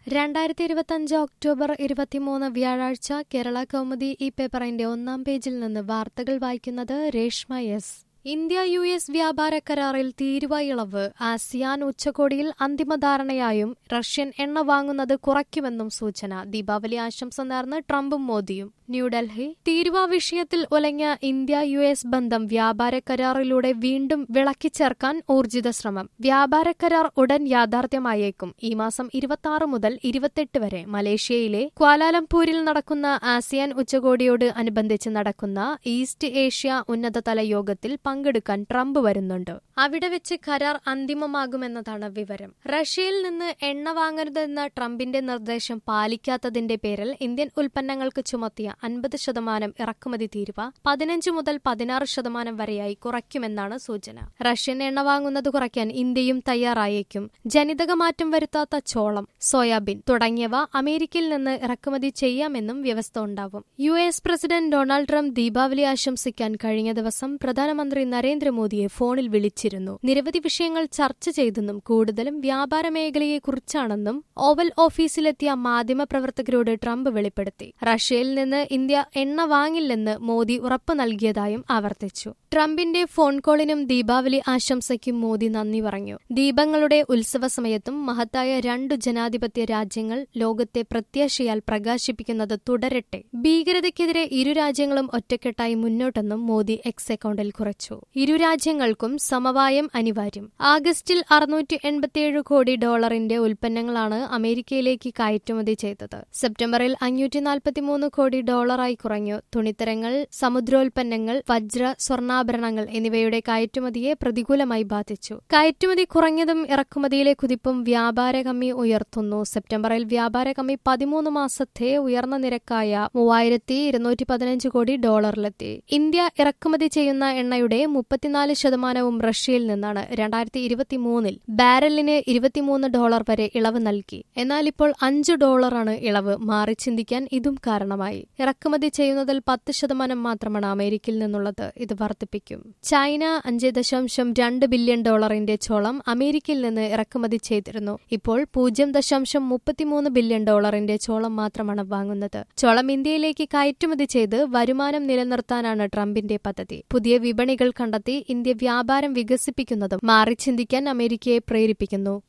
രണ്ടായിരത്തി ഇരുപത്തഞ്ച് ഒക്ടോബർ ഇരുപത്തിമൂന്ന് വ്യാഴാഴ്ച കേരള കൗമുദി ഈ പേപ്പറിന്റെ ഒന്നാം പേജിൽ നിന്ന് വാർത്തകൾ വായിക്കുന്നത് Reshma S India U S വ്യാപാര കരാറിൽ തീരുവ ഇളവ് ആസിയാൻ ഉച്ചകോടിയിൽ അന്തിമ ധാരണയായും റഷ്യൻ എണ്ണ വാങ്ങുന്നത് കുറയ്ക്കുമെന്നും സൂചന ദീപാവലി ആശംസ നേർന്ന് ട്രംപും മോദിയും ന്യൂഡൽഹി തീരുവ വിഷയത്തിൽ ഉലഞ്ഞ ഇന്ത്യ യു എസ് ബന്ധം വ്യാപാര കരാറിലൂടെ വീണ്ടും വിളക്കിച്ചേർക്കാൻ ഊർജിത ശ്രമം വ്യാപാര കരാർ ഉടൻ യാഥാർത്ഥ്യമായേക്കും ഈ മാസം ഇരുപത്തി മുതൽ ഇരുപത്തെട്ട് വരെ മലേഷ്യയിലെ ക്വാലാലംപൂരിൽ നടക്കുന്ന ആസിയാൻ ഉച്ചകോടിയോട് അനുബന്ധിച്ച് നടക്കുന്ന ഈസ്റ്റ് ഏഷ്യ ഉന്നതതല യോഗത്തിൽ പങ്കെടുക്കാൻ ട്രംപ് വരുന്നുണ്ട് അവിടെ വെച്ച് കരാർ അന്തിമമാകുമെന്നതാണ് വിവരം റഷ്യയിൽ നിന്ന് എണ്ണ വാങ്ങരുതെന്ന ട്രംപിന്റെ നിർദ്ദേശം പാലിക്കാത്തതിന്റെ പേരിൽ ഇന്ത്യൻ ഉൽപ്പന്നങ്ങൾക്ക് ചുമത്തിയ അൻപത് ശതമാനം ഇറക്കുമതി തീരുവ പതിനഞ്ച് മുതൽ പതിനാറ് ശതമാനം വരെയായി കുറയ്ക്കുമെന്നാണ് സൂചന റഷ്യൻ എണ്ണ വാങ്ങുന്നത് കുറയ്ക്കാൻ ഇന്ത്യയും തയ്യാറായേക്കും ജനിതക മാറ്റം വരുത്താത്ത ചോളം സോയാബീൻ തുടങ്ങിയവ അമേരിക്കയിൽ നിന്ന് ഇറക്കുമതി ചെയ്യാമെന്നും വ്യവസ്ഥ ഉണ്ടാവും U S president Donald Trump Deepavali ആശംസിക്കാൻ കഴിഞ്ഞ ദിവസം പ്രധാനമന്ത്രി നരേന്ദ്രമോദിയെ ഫോണിൽ വിളിച്ചിരുന്നു നിരവധി വിഷയങ്ങൾ ചർച്ച ചെയ്തെന്നും കൂടുതലും വ്യാപാര മേഖലയെക്കുറിച്ചാണെന്നും ഓവൽ ഓഫീസിലെത്തിയ മാധ്യമപ്രവർത്തകരോട് ട്രംപ് വെളിപ്പെടുത്തി റഷ്യയിൽ നിന്ന് ഇന്ത്യ എണ്ണ വാങ്ങില്ലെന്ന് മോദി ഉറപ്പു നൽകിയതായും ആവർത്തിച്ചു ട്രംപിന്റെ ഫോൺ കോളിനും ദീപാവലി ആശംസയ്ക്കും മോദി നന്ദി പറഞ്ഞു ദീപങ്ങളുടെ ഉത്സവ സമയത്തും മഹത്തായ രണ്ടു ജനാധിപത്യ രാജ്യങ്ങൾ ലോകത്തെ പ്രത്യാശയാൽ പ്രകാശിപ്പിക്കുന്നത് തുടരട്ടെ ഭീകരതയ്ക്കെതിരെ ഇരു രാജ്യങ്ങളും ഒറ്റക്കെട്ടായി മുന്നോട്ടെന്നും മോദി എക്സ് അക്കൌണ്ടിൽ കുറിച്ചു ഇരു രാജ്യങ്ങൾക്കും സമവായം അനിവാര്യം ആഗസ്റ്റിൽ അറുന്നൂറ്റി എൺപത്തിയേഴ് കോടി ഡോളറിന്റെ ഉൽപ്പന്നങ്ങളാണ് അമേരിക്കയിലേക്ക് കയറ്റുമതി ചെയ്തത് സെപ്റ്റംബറിൽ അഞ്ഞൂറ്റി നാൽപ്പത്തിമൂന്ന് കോടി ഡോളറായി കുറഞ്ഞു തുണിത്തരങ്ങൾ സമുദ്രോൽപ്പന്നങ്ങൾ വജ്ര സ്വർണ്ണാഭരണങ്ങൾ എന്നിവയുടെ കയറ്റുമതിയെ പ്രതികൂലമായി ബാധിച്ചു കയറ്റുമതി കുറഞ്ഞതും ഇറക്കുമതിയിലെ കുതിപ്പും വ്യാപാര കമ്മി ഉയർത്തുന്നു സെപ്റ്റംബറിൽ വ്യാപാര കമ്മി പതിമൂന്ന് മാസത്തെ ഉയർന്ന നിരക്കായ മൂവായിരത്തി ഇരുന്നൂറ്റി പതിനഞ്ച് കോടി ഡോളറിലെത്തി ഇന്ത്യ ഇറക്കുമതി ചെയ്യുന്ന എണ്ണയുടെ മുപ്പത്തിനാല് ശതമാനവും റഷ്യയിൽ നിന്നാണ് രണ്ടായിരത്തി ഇരുപത്തിമൂന്നിൽ ബാരലിന് ഇരുപത്തിമൂന്ന് ഡോളർ വരെ ഇളവ് നൽകി എന്നാൽ ഇപ്പോൾ അഞ്ച് ഡോളറാണ് ഇളവ് മാറി ചിന്തിക്കാൻ ഇതും കാരണമായി ഇറക്കുമതി ചെയ്യുന്നതിൽ പത്ത് ശതമാനം മാത്രമാണ് അമേരിക്കയിൽ നിന്നുള്ളത് ഇത് വർദ്ധിപ്പിക്കും ചൈന അഞ്ച് ദശാംശം രണ്ട് ബില്യൺ ഡോളറിന്റെ ചോളം അമേരിക്കയിൽ നിന്ന് ഇറക്കുമതി ചെയ്തിരുന്നു ഇപ്പോൾ പൂജ്യം ദശാംശം മുപ്പത്തിമൂന്ന് ബില്യൺ ഡോളറിന്റെ ചോളം മാത്രമാണ് വാങ്ങുന്നത് ചോളം ഇന്ത്യയിലേക്ക് കയറ്റുമതി ചെയ്ത് വരുമാനം നിലനിർത്താനാണ് ട്രംപിന്റെ പദ്ധതി പുതിയ വിപണികൾ കണ്ടെത്തി ഇന്ത്യ വ്യാപാരം വികസിപ്പിക്കുന്നതും മാറി ചിന്തിക്കാൻ അമേരിക്കയെ പ്രേരിപ്പിക്കുന്നു